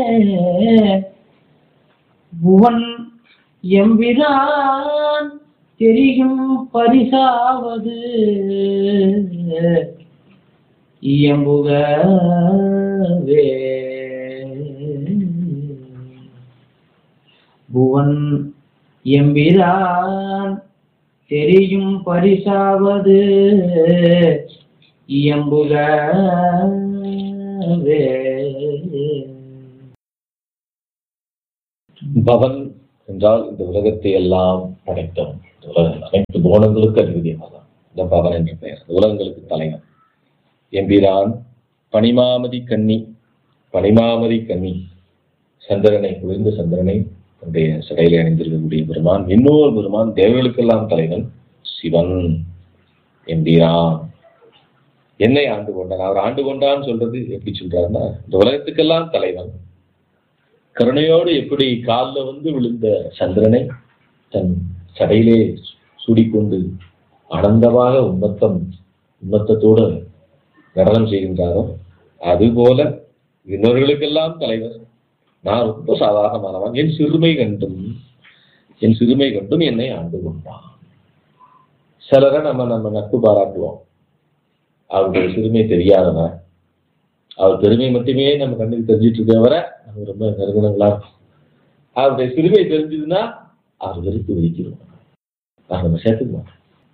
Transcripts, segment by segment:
புவன் எம்பிரான் தெரியும் பரிசாவது இயம்புகவே புவன் எம்பிரான் தெரியும் பரிசாவது இயம்புகவே பவன் என்றால் இந்த உலகத்தை எல்லாம் படைத்தவன் இந்த உலக அனைத்து கோணங்களுக்கு அதிபதியானதான் இந்த பவன் என்ற பெயர் இந்த உலகங்களுக்கு தலைவன் எம்பிரான் பனிமாமதி கன்னி பனிமாமதி கன்னி சந்திரனை குளிர்ந்த சந்திரனை தன்னுடைய சடையிலே அணிந்திருக்கக்கூடிய பெருமான் இன்னொரு பெருமான் தேவர்களுக்கெல்லாம் தலைவன் சிவன் எம்பிரான் என்னை ஆண்டு கொண்டான் அவர் ஆண்டு கொண்டான்னு சொல்றது எப்படி சொல்றாருன்னா இந்த உலகத்துக்கெல்லாம் தலைவன் கருணையோடு எப்படி காலில் வந்து விழுந்த சந்திரனை தன் சடையிலே சூடிக்கொண்டு ஆனந்தமாக உம்மத்தம் உம்மத்தத்தோடு நடனம் செய்கின்றாரோ அதுபோல இன்னொருகளுக்கெல்லாம் தலைவர் நான் ரொம்ப சாதாரணமானவன் என் சிறுமை கண்டும் என் சிறுமை கண்டும் என்னை ஆண்டு கொண்டான் சிலரை நம்ம நம்ம நட்பு பாராட்டுவோம் அவருடைய சிறுமை தெரியாதவன் அவர் பெருமை மட்டுமே நம்ம கண்ணுக்கு தெரிஞ்சிட்டு இருக்கவரை நம்ம ரொம்ப நெருங்கினங்களா இருக்கும் அவருடைய சிறுமை தெரிஞ்சதுன்னா அவர் வெறுத்து வெடிக்கிறோம் நான் நம்ம சேர்த்துக்குவோம்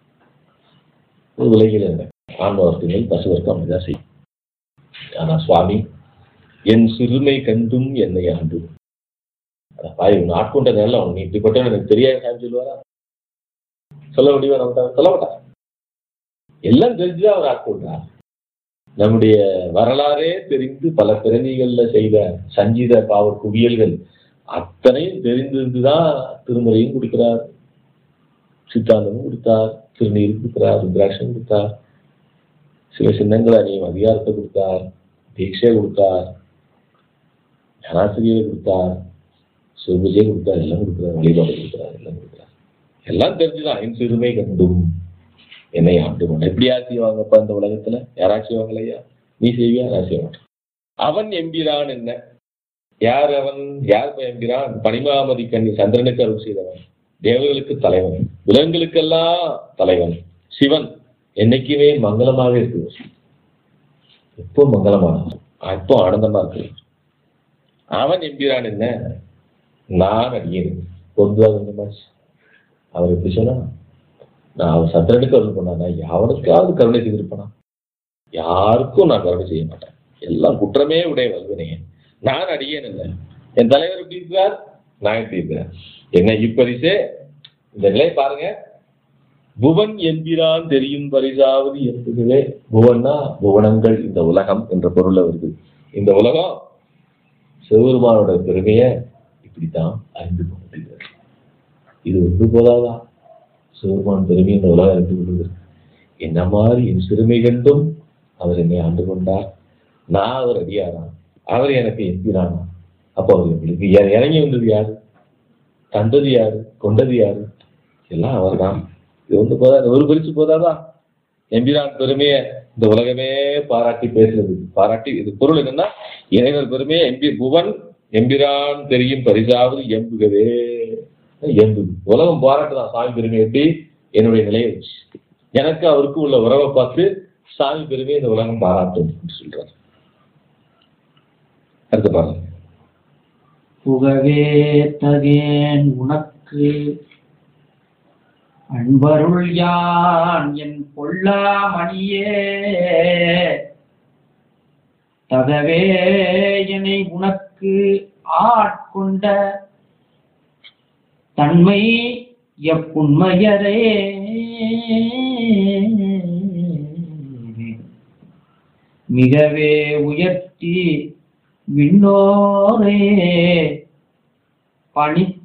ஒரு உலகில் ஆன்ம வர்க்கங்கள் பசு வர்க்கம் அப்படிதான் செய்யும் ஆனா சுவாமி என் சிறுமை கண்டும் என்னை ஆண்டு அட பாய் உன் ஆட்கொண்ட நேரில் உன் இப்படிப்பட்ட எனக்கு தெரியாது சாமி சொல்லுவாரா சொல்ல முடியுமா நம்ம சொல்ல மாட்டார் எல்லாம் தெரிஞ்சுதான் அவர் ஆட்கொண்டார் நம்முடைய வரலாறே தெரிந்து பல பிறவிகள்ல செய்த சஞ்சீத பாவ குவியல்கள் அத்தனையும் தெரிந்திருந்துதான் திருமுறையும் கொடுக்கிறார் சித்தாந்தமும் கொடுத்தார் திருநீர் கொடுக்கிறார் ருத்ராட்சம் கொடுத்தார் சில சின்னங்கள் அணியும் அதிகாரத்தை கொடுத்தார் தீட்சை கொடுத்தார் ஞானாசிரியை கொடுத்தார் சிவபூஜையை கொடுத்தார் எல்லாம் கொடுக்கிறார் வழிபாடு கொடுக்கிறார் எல்லாம் கொடுக்கிறார் எல்லாம் தெரிஞ்சுதான் என் சிறுமை கண்டும் என்னை ஆண்டு கொண்டு எப்படியா செய்வாங்கப்பா இந்த உலகத்துல யாரா செய்வாங்களையா நீ செய்வியா நான் செய்ய மாட்டேன் அவன் எம்பிரான் என்ன யார் அவன் யார் இப்ப எம்பிரான் பனிமாமதி கண்ணி சந்திரனுக்கு அருள் செய்தவன் தேவர்களுக்கு தலைவன் உலகங்களுக்கெல்லாம் தலைவன் சிவன் என்னைக்குமே மங்களமாக இருக்குது எப்போ மங்களமான எப்போ ஆனந்தமா இருக்கு அவன் எம்பிரான் என்ன நான் அடியேன் பொதுவாக இந்த மாதிரி அவர் எப்படி சொன்னா நான் அவன் சந்திரனுக்கு அருள் பண்ணானா யாவனுக்காவது கருணை செய்திருப்பானா யாருக்கும் நான் கருணை செய்ய மாட்டேன் எல்லாம் குற்றமே உடைய வல்வினையே நான் அடியேன் இல்லை என் தலைவர் எப்படி இருக்கிறார் நான் எப்படி இருக்கிறேன் என்ன இப்பரிசே இந்த நிலை பாருங்க புவன் என்கிறான் தெரியும் பரிசாவது என்பதுவே புவன்னா புவனங்கள் இந்த உலகம் என்ற பொருள்ல வருது இந்த உலகம் சிவபெருமானோட பெருமையை இப்படித்தான் அறிந்து கொண்டிருக்கிறது இது ஒன்று போதாதா சிவபெருமான் பெருமை இந்த உலகம் அறிந்து கொள்வது என்ன மாதிரி என் சிறுமை கண்டும் அவர் என்னை ஆண்டு கொண்டார் நான் அவர் அடியாராம் அவர் எனக்கு எம்பிரானா அப்போ அவர் எங்களுக்கு இற- இறங்கி வந்தது யாரு தந்தது யாரு கொண்டது யாரு எல்லாம் அவர்தான் இது ஒன்று போதாது ஒரு பரிசு போதாதா எம்பிரான் பெருமையை இந்த உலகமே பாராட்டி பேசுறது பாராட்டி இது பொருள் என்னன்னா இறைவர் பெருமையை எம்பி புவன் எம்பிரான் தெரியும் பரிசாவது எம்புகவே எம்புது உலகம் பாராட்டுதான் சாமி பெருமை எப்படி என்னுடைய நிலையை வச்சு எனக்கு அவருக்கு உள்ள உறவை பார்த்து சாமி பெருமையை இந்த உலகம் பாராட்டும் என்று சொல்றாரு அடுத்து பாருங்க புகவே தகேன் உனக்கு அன்பருள் யான் என் பொல்லாமணியே தகவே என்னை உனக்கு ஆட்கொண்ட தன்மை எப்புண்மையரே மிகவே உயர்த்தி விண்ணோரே பணித்த